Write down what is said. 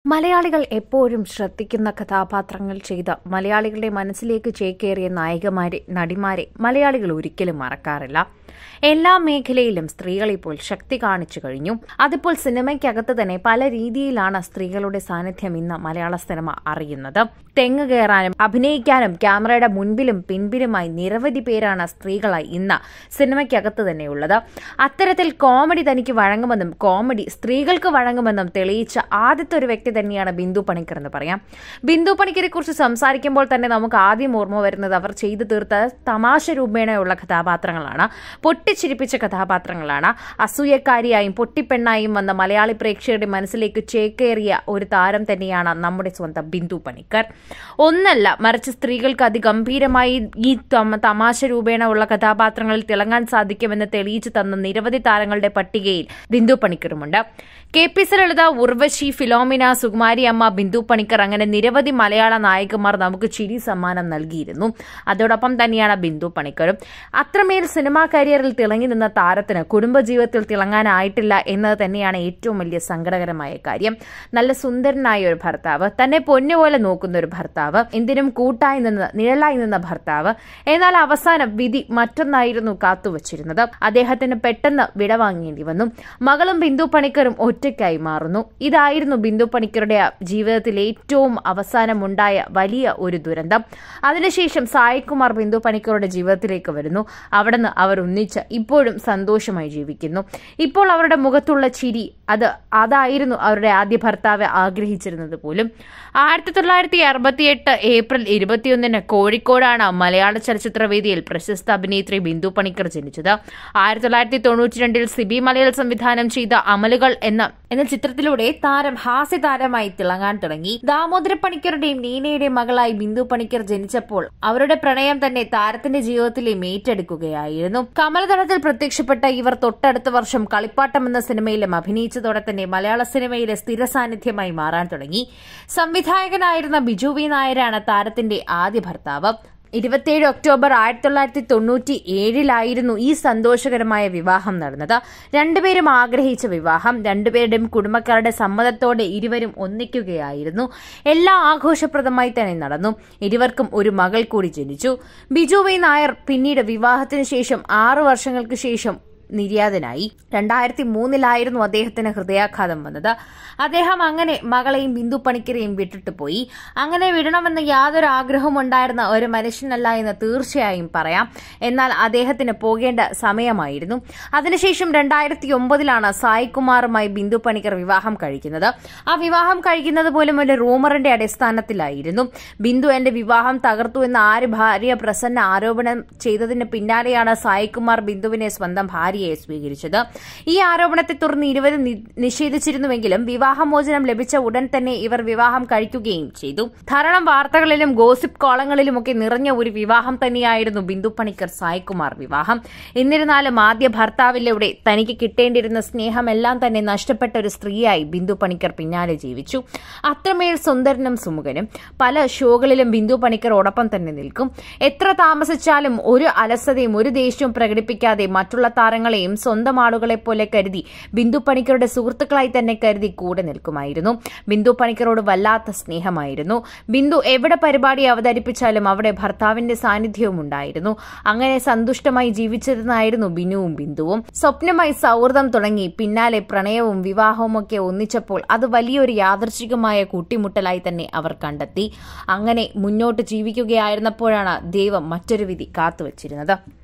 മലയാളികൾ എപ്പോഴും ശ്രദ്ധിക്കുന്ന കഥാപാത്രങ്ങൾ ചെയ്ത മലയാളികളുടെ മനസ്സിലേക്ക് ചേക്കേറിയ നായികമാരെ നടിമാരെ മലയാളികൾ ഒരിക്കലും മറക്കാറില്ല എല്ലാ മേഖലയിലും സ്ത്രീകൾ ഇപ്പോൾ ശക്തി കാണിച്ചു കഴിഞ്ഞു അതിപ്പോൾ സിനിമയ്ക്കകത്ത് തന്നെ പല രീതിയിലാണ് സ്ത്രീകളുടെ സാന്നിധ്യം ഇന്ന് മലയാള സിനിമ അറിയുന്നത് തെങ്ങ് കയറാനും അഭിനയിക്കാനും ക്യാമറയുടെ മുൻപിലും പിൻപിലുമായി നിരവധി പേരാണ് സ്ത്രീകളായി ഇന്ന് സിനിമയ്ക്കകത്ത് തന്നെയുള്ളത് അത്തരത്തിൽ കോമഡി തനിക്ക് വഴങ്ങുമെന്നും കോമഡി സ്ത്രീകൾക്ക് വഴങ്ങുമെന്നും തെളിയിച്ച ആദ്യത്തെ ഒരു വ്യക്തി തന്നെയാണ് ബിന്ദു പണിക്കർ എന്ന് പറയാം ബിന്ദു പണിക്കരെ കുറിച്ച് സംസാരിക്കുമ്പോൾ തന്നെ നമുക്ക് ആദ്യം ഓർമ്മ വരുന്നത് അവർ ചെയ്തു തീർത്ത തമാശ രൂപേണയുള്ള കഥാപാത്രങ്ങളാണ് പൊട്ടിച്ചിരിപ്പിച്ച കഥാപാത്രങ്ങളാണ് അസൂയക്കാരിയായും പൊട്ടിപ്പെണ്ണായും വന്ന മലയാളി പ്രേക്ഷകരുടെ മനസ്സിലേക്ക് ചേക്കേറിയ ഒരു താരം തന്നെയാണ് നമ്മുടെ സ്വന്തം ബിന്ദു പണിക്കർ ഒന്നല്ല മറിച്ച് സ്ത്രീകൾക്ക് അതിഗംഭീരമായി ഈ തമ- തമാശ രൂപേണ ഉള്ള കഥാപാത്രങ്ങളിൽ തിളങ്ങാൻ സാധിക്കുമെന്ന് തെളിയിച്ചു തന്ന നിരവധി താരങ്ങളുടെ പട്ടികയിൽ ബിന്ദു പണിക്കറുമുണ്ട് K P C Lalitha Urvashi Philomina Sukumari അമ്മ ബിന്ദു പണിക്കർ അങ്ങനെ നിരവധി മലയാള നായികമാർ നമുക്ക് ചിരി സമ്മാനം നൽകിയിരുന്നു അതോടൊപ്പം തന്നെയാണ് ബിന്ദു പണിക്കരും അത്രമേൽ സിനിമാ കരിയറിൽ തിളങ്ങി നിന്ന താരത്തിന് കുടുംബജീവിതത്തിൽ തിളങ്ങാനായിട്ടില്ല എന്നത് തന്നെയാണ് ഏറ്റവും വലിയ സങ്കടകരമായ കാര്യം നല്ല സുന്ദരനായ ഒരു ഭർത്താവ് തന്നെ പൊന്നുപോലെ നോക്കുന്ന ഒരു ഭർത്താവ് എന്തിനും കൂട്ടായി നിന്ന് നിഴലായി നിന്ന ഭർത്താവ് എന്നാൽ അവസാനം വിധി മറ്റൊന്നായിരുന്നു കാത്തുവച്ചിരുന്നത് അദ്ദേഹത്തിന് പെട്ടെന്ന് വിടവാങ്ങേണ്ടി വന്നു മകളും ബിന്ദു പണിക്കരും ഒറ്റയ്ക്കായി മാറുന്നു ഇതായിരുന്നു ബിന്ദു പണിക്കരുടെ ജീവിതത്തിൽ ഏറ്റവും അവസാനമുണ്ടായ വലിയ ഒരു ദുരന്തം അതിനുശേഷം സായികുമാർ ബിന്ദു പണിക്കരുടെ ജീവിതത്തിലേക്ക് വരുന്നു അവിടുന്ന് അവർ ഒന്നിച്ച് ഇപ്പോഴും സന്തോഷമായി ജീവിക്കുന്നു ഇപ്പോൾ അവരുടെ മുഖത്തുള്ള ചിരി അത് അതായിരുന്നു അവരുടെ ആദ്യ ഭർത്താവ് ആഗ്രഹിച്ചിരുന്നത് പോലും ആയിരത്തി തൊള്ളായിരത്തി അറുപത്തിയെട്ട് ഏപ്രിൽ ഇരുപത്തിയൊന്നിന് കോഴിക്കോടാണ് മലയാള ചലച്ചിത്രവേദിയിൽ പ്രശസ്ത അഭിനേത്രി ബിന്ദു പണിക്കർ ജനിച്ചത് ആയിരത്തി തൊള്ളായിരത്തി തൊണ്ണൂറ്റി രണ്ടിൽ സിബി മലയാൾ സംവിധാനം ചെയ്ത അമലുകൾ എന്ന എന്ന ചിത്രത്തിലൂടെ താരം ഹാസ്യ താരമായി തിളങ്ങാൻ തുടങ്ങി ദാമോദര പണിക്കരുടെയും നീനയുടെയും മകളായി ബിന്ദു പണിക്കർ ജനിച്ചപ്പോൾ അവരുടെ പ്രണയം തന്നെ താരത്തിന്റെ ജീവിതത്തിലേയും ഏറ്റെടുക്കുകയായിരുന്നു കമലതളത്തിൽ പ്രത്യക്ഷപ്പെട്ട ഇവർ തൊട്ടടുത്ത വർഷം കളിപ്പാട്ടം എന്ന സിനിമയിലും അഭിനയിച്ചതോടെ തന്നെ മലയാള സിനിമയിലെ സ്ഥിര സാന്നിധ്യമായി മാറാൻ തുടങ്ങി സംവിധായകനായിരുന്ന ബിജു വി നായരാണ് താരത്തിന്റെ ആദ്യ ഭർത്താവ് ഇരുപത്തിയേഴ് ഒക്ടോബർ ആയിരത്തി തൊള്ളായിരത്തി തൊണ്ണൂറ്റി ഏഴിലായിരുന്നു ഈ സന്തോഷകരമായ വിവാഹം നടന്നത് രണ്ടുപേരും ആഗ്രഹിച്ച വിവാഹം രണ്ടുപേരുടെയും കുടുംബക്കാരുടെ സമ്മതത്തോടെ ഇരുവരും ഒന്നിക്കുകയായിരുന്നു എല്ലാ ആഘോഷപ്രദമായി തന്നെ നടന്നു ഇരുവർക്കും ഒരു മകൾ കൂടി ജനിച്ചു ബിജു വി നായർ പിന്നീട് വിവാഹത്തിന് ശേഷം ആറു വർഷങ്ങൾക്ക് ശേഷം നിര്യാതനായി രണ്ടായിരത്തി മൂന്നിലായിരുന്നു അദ്ദേഹത്തിന് ഹൃദയാഘാതം വന്നത് അദ്ദേഹം അങ്ങനെ മകളെയും ബിന്ദു പണിക്കരെയും വിട്ടിട്ട് പോയി അങ്ങനെ വിടണമെന്ന് യാതൊരു ആഗ്രഹവും ഉണ്ടായിരുന്ന ഒരു മനുഷ്യനല്ല എന്ന് തീർച്ചയായും പറയാം എന്നാൽ അദ്ദേഹത്തിന് പോകേണ്ട സമയമായിരുന്നു അതിനുശേഷം രണ്ടായിരത്തി ഒമ്പതിലാണ് സായികുമാറുമായി ബിന്ദു പണിക്കർ വിവാഹം കഴിക്കുന്നത് ആ വിവാഹം കഴിക്കുന്നത് പോലും ഒരു റൂമറിന്റെ അടിസ്ഥാനത്തിലായിരുന്നു ബിന്ദു എന്റെ വിവാഹം തകർത്തു എന്ന് ആര് ഭാര്യ പ്രസന്ന ആരോപണം ചെയ്തതിന് പിന്നാലെയാണ് സായികുമാർ ബിന്ദുവിനെ സ്വന്തം ഭാര്യയെ സ്വീകരിച്ചത് ഈ ആരോപണത്തെ തുടർന്ന് ഇരുവരും നി- നിഷേധിച്ചിരുന്നുവെങ്കിലും വിവാഹമോചനം ലഭിച്ച ഉടൻ തന്നെ ഇവർ വിവാഹം കഴിക്കുകയും ചെയ്തു ധാരാളം വാർത്തകളിലും ഗോസിപ്പ് കോളങ്ങളിലുമൊക്കെ നിറഞ്ഞ ഒരു വിവാഹം തന്നെയായിരുന്നു ബിന്ദു പണിക്കർ സായികുമാർ വിവാഹം എന്നിരുന്നാലും ആദ്യ ഭർത്താവിലൂടെ തനിക്ക് കിട്ടേണ്ടിയിരുന്ന സ്നേഹമെല്ലാം തന്നെ നഷ്ടപ്പെട്ട ഒരു സ്ത്രീയായി ബിന്ദു പണിക്കർ പിന്നാലെ ജീവിച്ചു അത്രമേൽ സുന്ദരനും സുമുഖനും പല ഷോകളിലും ബിന്ദു പണിക്കറോടൊപ്പം തന്നെ നിൽക്കും എത്ര താമസിച്ചാലും ഒരു അലസതയും ഒരു ദേഷ്യവും പ്രകടിപ്പിക്കാതെ മറ്റുള്ള താരങ്ങളെയും സ്വന്തം ആളുകളെ പോലെ കരുതി ബിന്ദു പണിക്കരുടെ സുഹൃത്തുക്കളായി തന്നെ കരുതി കൂടെ നിൽക്കുമായിരുന്നു ബിന്ദു പണിക്കരോട് വല്ലാത്ത സ്നേഹമായിരുന്നു ബിന്ദു എവിടെ പരിപാടി അവതരിപ്പിച്ചാലും അവിടെ ഭർത്താവിന്റെ സാന്നിധ്യവും ഉണ്ടായിരുന്നു അങ്ങനെ സന്തുഷ്ടമായി ജീവിച്ചിരുന്നായിരുന്നു ബിനുവും ബിന്ദുവും സ്വപ്നമായി സൗഹൃദം തുടങ്ങി പിന്നാലെ പ്രണയവും വിവാഹവും ഒക്കെ ഒന്നിച്ചപ്പോൾ അത് വലിയൊരു യാദർശികമായ കൂട്ടിമുട്ടലായി തന്നെ അവർ കണ്ടെത്തി അങ്ങനെ മുന്നോട്ട് ജീവിക്കുകയായിരുന്നപ്പോഴാണ് ദൈവം മറ്റൊരു വിധി കാത്തുവച്ചിരുന്നത്